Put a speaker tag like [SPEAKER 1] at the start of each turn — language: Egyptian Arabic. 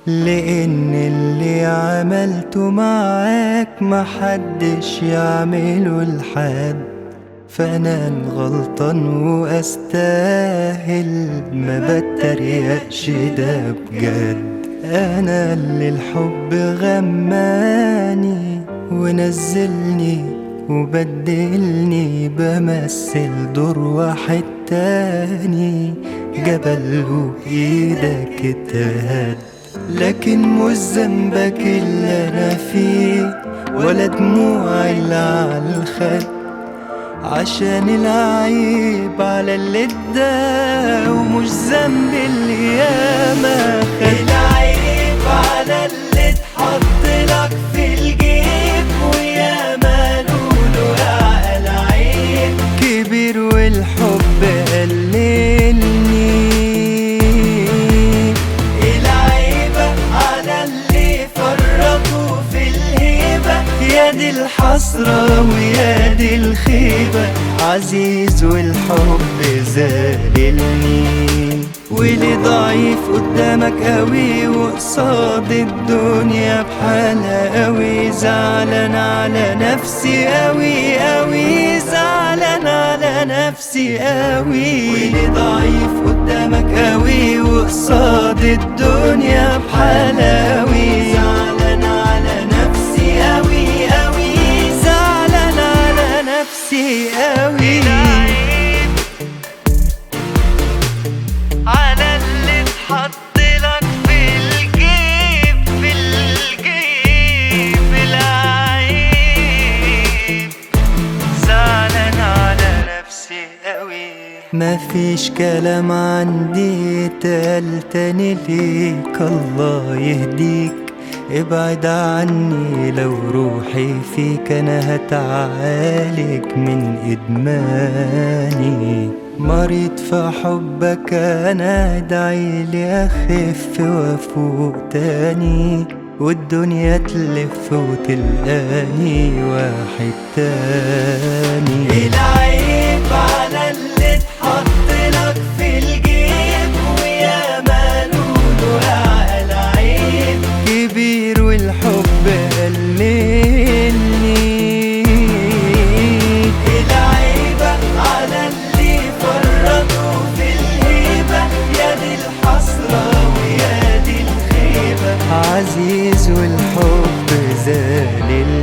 [SPEAKER 1] لأن اللي عملته معاك محدش يعمله لحد فأنا غلطان وأستاهل ما بتريقش ده بجد أنا اللي الحب غماني ونزلني وبدلني بمثل دور واحد تاني جبل وإيدك اتهد لكن مش ذنبك اللي أنا فيه ولا دموع اللي على الخد عشان العيب على اللي ادى ومش ذنب اللي ياما خد العيب على اللي اتحط لك في الجيب وياما نقوله اعقل عيب كبير والحب قللني العيبة على اللي فرطوا في الهيبة يا دي الحسرة ويا دي الخيبة عزيز والحب زاللني واللي ضعيف قدامك قوي وقصاد الدنيا بحالها قوي زعلان على نفسي قوي قوي زعلان على نفسي قوي واللي ضعيف قدامك قوي وقصاد الدنيا بحالها قوي زعلان على نفسي قوي قوي زعلان على نفسي قوي على اللي اتحط لك في الجيب في الجيب العيب زعلان على نفسي قوي مفيش كلام عندي اتقال تاني ليك الله يهديك ابعد عني لو روحي فيك انا هتعالج من ادماني مريض في حبك انا ادعي لي اخف وافوق تاني والدنيا تلف وتلقاني واحد تاني العيب على اللي اتحط لك في الجيب ويا ما نقوله اعقل عيب كبير والحب قللني العيبة على اللي فرطوا في الهيبة يا دي الحسرة ويا دي الخيبة عزيز والحب زالل